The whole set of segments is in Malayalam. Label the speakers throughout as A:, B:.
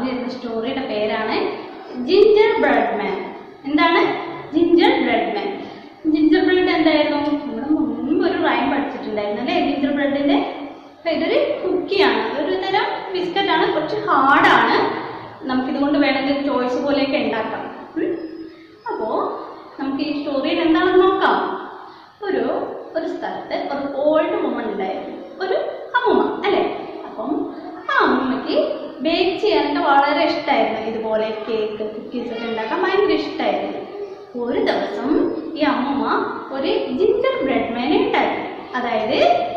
A: പറഞ്ഞു തരുന്ന സ്റ്റോറിയുടെ പേരാണ് ജിഞ്ചർ ബ്രെഡ് മാൻ എന്താണ് ginger bread man ginger bread എന്തായിരുന്നു നമ്മൾ മുൻപ് ഒരു റൈം പഠിച്ചിട്ടുണ്ടായിരുന്നു അല്ലേ ജിഞ്ചർ ബ്രെഡിന്റെ അപ്പൊ ഇതൊരു കുക്കിയാണ് അതൊരു തരം ബിസ്ക്കറ്റ് ആണ് കുറച്ച് ഹാർഡാണ് നമുക്കിതുകൊണ്ട് വേണമെങ്കിൽ ചോയ്സ് പോലെയൊക്കെ ഉണ്ടാക്കാം ഉം. അപ്പോ നമുക്ക് ഈ സ്റ്റോറിയിൽ എന്താണെന്ന് നോക്കാം ഒരു ഒരു സ്ഥലത്ത് ഒരു ഓൾഡ് വുമൺ ഉണ്ടായിരുന്നു ഒരു അമ്മൂമ്മ അല്ലേ അപ്പം ആ അമ്മൂമ്മയ്ക്ക് ബേക്ക് ചെയ്യാനൊക്കെ വളരെ ഇഷ്ടമായിരുന്നു ഇതുപോലെ കേക്ക് കുക്കീസ് ഒക്കെ ഉണ്ടാക്കാൻ ഭയങ്കര ഇഷ്ടമായിരുന്നു ഒരു ദിവസം ഈ അമ്മൂമ്മ ഒരു ജിഞ്ചർ ബ്രെഡ് മേനെ ഉണ്ടാക്കി അതായത്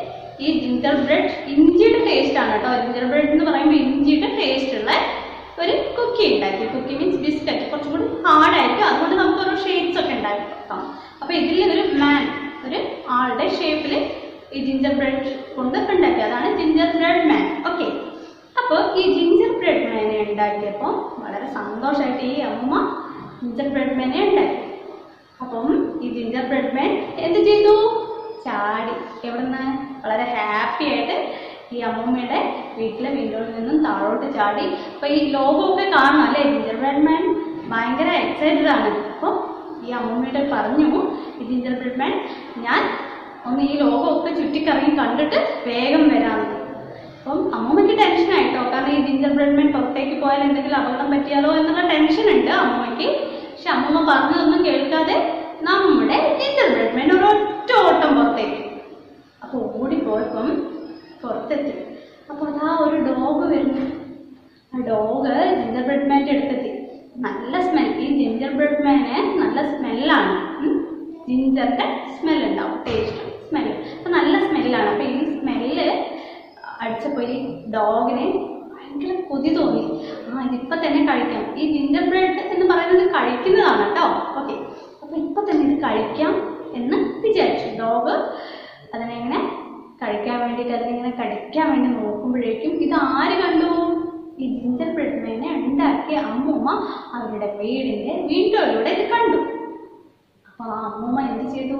A: ഈ ജിഞ്ചർ ബ്രെഡ് ഇഞ്ചിയുടെ ടേസ്റ്റ് ആണ് കേട്ടോ ജിഞ്ചർ ബ്രെഡ് എന്ന് പറയുമ്പോൾ ഇഞ്ചിയുടെ ടേസ്റ്റ് ഉള്ള ഒരു കുക്കി ഉണ്ടാക്കി കുക്കി മീൻസ് ബിസ്ക്കറ്റ് കുറച്ചും കൂടി ഹാർഡായിരിക്കും അതുകൊണ്ട് നമുക്ക് ഓരോ ഷേപ്സ് ഒക്കെ ഉണ്ടാക്കി കൊടുക്കാം അപ്പൊ ഇതിൽ ഒരു മാൻ ഒരു ആളുടെ ഷേപ്പിൽ ഈ ജിഞ്ചർ ബ്രെഡ് കൊണ്ട് ഉണ്ടാക്കി അതാണ് ജിഞ്ചർ ബ്രെഡ് മാൻ ഓക്കെ അപ്പോൾ ഈ ജിഞ്ചർ ബ്രെഡ് മാനെ ഉണ്ടാക്കിയപ്പോൾ വളരെ സന്തോഷമായിട്ട് ഈ അമ്മ ജിഞ്ചർ ബ്രെഡ് മാനെ ഉണ്ടാക്കി അപ്പം ഈ ജിഞ്ചർ ബ്രെഡ് മാൻ എന്ത് ചെയ്തു ചാടി എവിടുന്ന് വളരെ ഹാപ്പി ആയിട്ട് ഈ അമ്മൂമ്മയുടെ വീട്ടിലെ വിൻഡോയിൽ നിന്നും താഴോട്ട് ചാടി അപ്പൊ ഈ ലോകമൊക്കെ കാണണം അല്ലേ ജിഞ്ചർ ബ്രെഡ് മാൻ ഭയങ്കര എക്സൈറ്റഡ് ആണ് അപ്പോൾ ഈ അമ്മൂമ്മയുടെ പറഞ്ഞു ഈ ജിഞ്ചർ ബ്രെഡ് മാൻ ഞാൻ ഒന്ന് ഈ ലോകമൊക്കെ ചുറ്റിക്കറങ്ങി കണ്ടിട്ട് വേഗം വരാമെന്ന് അപ്പം അമ്മൂമ്മയ്ക്ക് ടെൻഷൻ ആയിട്ടോ കാരണം ഈ ജിഞ്ചർ ബ്രെഡ് മാൻ പുറത്തേക്ക് പോയാൽ എന്തെങ്കിലും അപകടം പറ്റിയാലോ എന്നുള്ള ടെൻഷൻ ഉണ്ട് അമ്മൂമ്മയ്ക്ക് പക്ഷെ അമ്മൂമ്മ പറഞ്ഞതൊന്നും കേൾക്കാതെ നമ്മുടെ ജിഞ്ചർ ബ്രെഡ് മാൻ ഒരു ഒറ്റ ഓട്ടം പുറത്തേക്ക് അപ്പോൾ ഓടിപ്പോയപ്പം പുറത്തെത്തി അപ്പോൾ അതാ ഒരു ഡോഗ് വരുന്നു ആ ഡോഗ് ജിഞ്ചർ ബ്രെഡ് മാൻ്റെ അടുത്തെത്തി നല്ല സ്മെൽ ഈ ജിഞ്ചർ ബ്രെഡ് മാന് നല്ല സ്മെല്ലാണ് ജിഞ്ചറിൻ്റെ സ്മെൽ ഉണ്ടാവും ടേസ്റ്റ് സ്മെൽ അപ്പോൾ നല്ല സ്മെല്ലാണ് അപ്പോൾ ഈ സ്മെല്ല് അടിച്ചപ്പോൾ ഈ ഡോഗിന് ഭയങ്കര കൊതി തോന്നി ആ ഇതിപ്പോൾ തന്നെ കഴിക്കാം ഈ ജിഞ്ചർ ബ്രെഡ് എന്ന് പറയുന്നത് കഴിക്കുന്നതാണ് കേട്ടോ ഓക്കെ അപ്പോൾ ഇപ്പം തന്നെ ഇത് കഴിക്കാം എന്ന് വിചാരിച്ചു ഡോഗ് അതിനെങ്ങനെ കഴിക്കാൻ വേണ്ടിയിട്ട് അതിനിങ്ങനെ കടിക്കാൻ വേണ്ടി നോക്കുമ്പോഴേക്കും ഇത് ആര് കണ്ടു ഈ ജിഞ്ചർ ബ്രെഡ് മേനെ ഉണ്ടാക്കിയ അമ്മൂമ്മ അവരുടെ വീടിന്റെ വിൻഡോയിലൂടെ ഇത് കണ്ടു അപ്പൊ ആ അമ്മൂമ്മ എന്ത് ചെയ്തു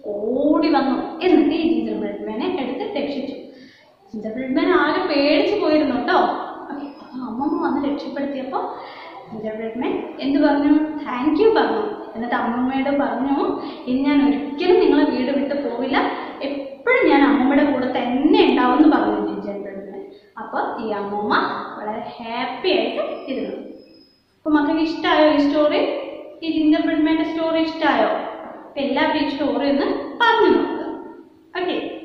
A: ഓടി വന്നു എന്നിട്ട് ഈ ജിഞ്ചർ ബ്രെഡ് മേനെ എടുത്ത് രക്ഷിച്ചു ജിഞ്ചർ ബ്രെഡ് മേൻ ആകെ പേടിച്ചു പോയിരുന്നു കേട്ടോ ഓക്കെ അപ്പൊ അമ്മമ്മ വന്ന് രക്ഷപ്പെടുത്തിയപ്പോൾ ജിഞ്ചർ ബ്രെഡ് മേൻ എന്ത് പറഞ്ഞു താങ്ക് യു പറഞ്ഞു എന്നിട്ട് അമ്മമ്മയോട് പറഞ്ഞു ഇനി ഞാൻ ഒരിക്കലും നിങ്ങളെ വീട് വിട്ട് പോവില്ല എപ്പോഴും ഞാൻ അമ്മമ്മയുടെ കൂടെ തന്നെ ഉണ്ടാവും എന്ന് പറഞ്ഞു ജിഞ്ചർ ബ്രെഡ് മേൻ അപ്പോൾ ഈ അമ്മമ്മ വളരെ ഹാപ്പി ആയിട്ട് ഇരുന്നു അപ്പോൾ മക്കൾക്ക് ഇഷ്ടമായോ ഈ സ്റ്റോറി ഈ ജിഞ്ചർ ബ്രെഡ് മേൻ്റെ സ്റ്റോറി ഇഷ്ടമായോ അപ്പം എല്ലാവരും ഈ സ്റ്റോറി ഒന്ന് പറഞ്ഞു നോക്കുക ഓക്കെ